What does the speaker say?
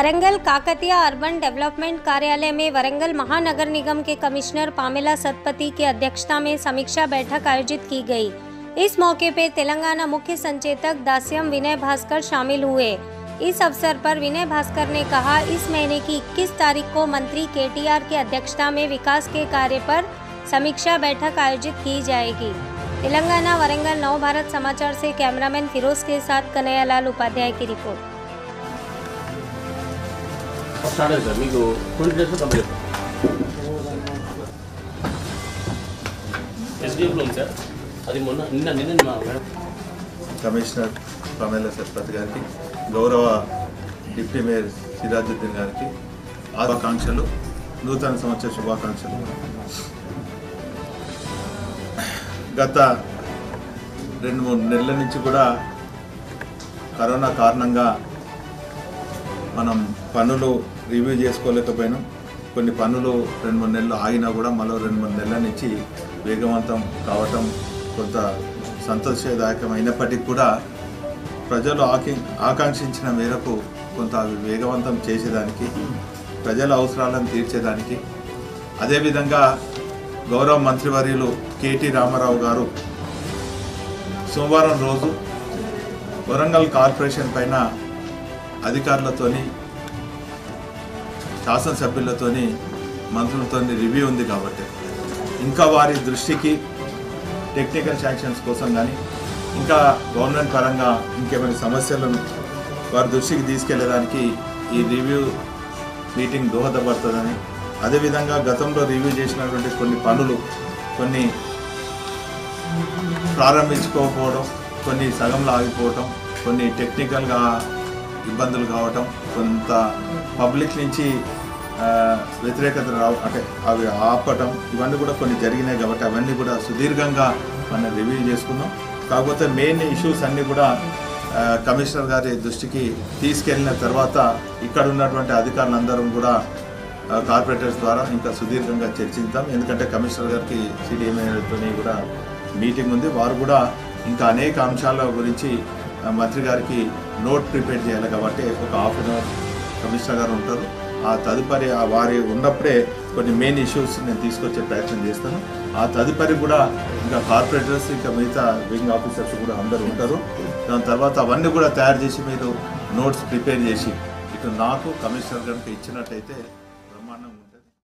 Warangal Kakatiya urban development कार्यालय में वरंगल महानगर निगम के कमिश्नर पामेला सतपति की अध्यक्षता में समीक्षा बैठक आयोजित की गई इस मौके पे तेलंगाना मुख्य संचेतक दास्यम विनय भास्कर शामिल हुए इस अवसर पर विनय भास्कर ने कहा इस महीने की 21 तारीख को मंत्री केटीआर की अध्यक्षता में विकास के कार्य पर समीक्षा बैठक आयोजित की जाएगी तेलंगाना वरंगल नव भारत समाचार से कैमरामैन फिरोज के साथ कन्हैयालाल उपाध्याय की रिपोर्ट స్టార్ట్ అయింది సార్ మీకు ట్వంటీ డేస్ కంప్లీట్ ఎస్డిఎఫ్లో ఉంది సార్ అది మొన్న నిన్న నిన్న మా మేడం కమిషనర్ పమేల సత్పతి గారికి గౌరవ డిప్యూటీ మేయర్ సిరాజుద్దీన్ గారికి ఆకాంక్షలు నూతన సంవత్సర శుభాకాంక్షలు గత రెండు మూడు నెలల నుంచి కూడా కరోనా కారణంగా మనం పనులు రివ్యూ చేసుకోలేకపోయినాం కొన్ని పనులు రెండు మూడు నెలలు ఆగినా కూడా మరో రెండు మూడు నెలల నుంచి వేగవంతం కావటం కొంత సంతోషదాయకం అయినప్పటికీ కూడా ప్రజలు ఆకి ఆకాంక్షించిన మేరకు కొంత అవి వేగవంతం చేసేదానికి ప్రజల అవసరాలను తీర్చేదానికి అదేవిధంగా గౌరవ మంత్రివర్యులు కేటీ రామారావు గారు సోమవారం రోజు వరంగల్ కార్పొరేషన్ పైన అధికారులతోని శాసనసభ్యులతోని మంత్రులతోని రివ్యూ ఉంది కాబట్టి ఇంకా వారి దృష్టికి టెక్నికల్ శాంక్షన్స్ కోసం కానీ ఇంకా గవర్నమెంట్ పరంగా ఇంకేమైనా సమస్యలను వారి దృష్టికి తీసుకెళ్లేదానికి ఈ రివ్యూ మీటింగ్ దోహదపడుతుందని అదేవిధంగా గతంలో రివ్యూ చేసినటువంటి కొన్ని పనులు కొన్ని ప్రారంభించుకోకపోవడం కొన్ని సగంలో ఆగిపోవటం కొన్ని టెక్నికల్గా ఇబ్బందులు కావటం కొంత పబ్లిక్ నుంచి ఆ, వ్యతిరేకత రావ అంటే అవి ఆపటం ఇవన్నీ కూడా కొన్ని జరిగినాయి కాబట్టి అవన్నీ కూడా సుదీర్ఘంగా మనం రివ్యూ చేసుకున్నాం కాకపోతే మెయిన్ ఇష్యూస్ అన్నీ కూడా ఆ, కమిషనర్ గారి దృష్టికి తీసుకెళ్ళిన తర్వాత ఇక్కడ ఉన్నటువంటి అధికారులందరం కూడా ఆ, కార్పొరేటర్స్ ద్వారా ఇంకా సుదీర్ఘంగా చర్చిద్దాం ఎందుకంటే కమిషనర్ గారికి సిడిఎంఏతో కూడా మీటింగ్ ఉంది వారు కూడా ఇంకా అనేక అంశాల గురించి ఆ, మంత్రి గారికి నోట్ ప్రిపేర్ చేయాలి కాబట్టి ఒక హాఫ్ అన్ అవర్ కమిషనర్ గారు ఉంటారు ఆ తదుపరి ఆ వారి ఉన్నప్పుడే కొన్ని మెయిన్ ఇష్యూస్ నేను తీసుకొచ్చే ప్రయత్నం చేస్తాను ఆ తదుపరి కూడా ఇంకా కార్పొరేటర్స్ ఇంకా మిగతా వింగ్ ఆఫీసర్స్ కూడా అందరూ ఉంటారు దాని తర్వాత అవన్నీ కూడా తయారు చేసి మీరు నోట్స్ ప్రిపేర్ చేసి ఇటు నాకు కమిషనర్ గారికి ఇచ్చినట్టయితే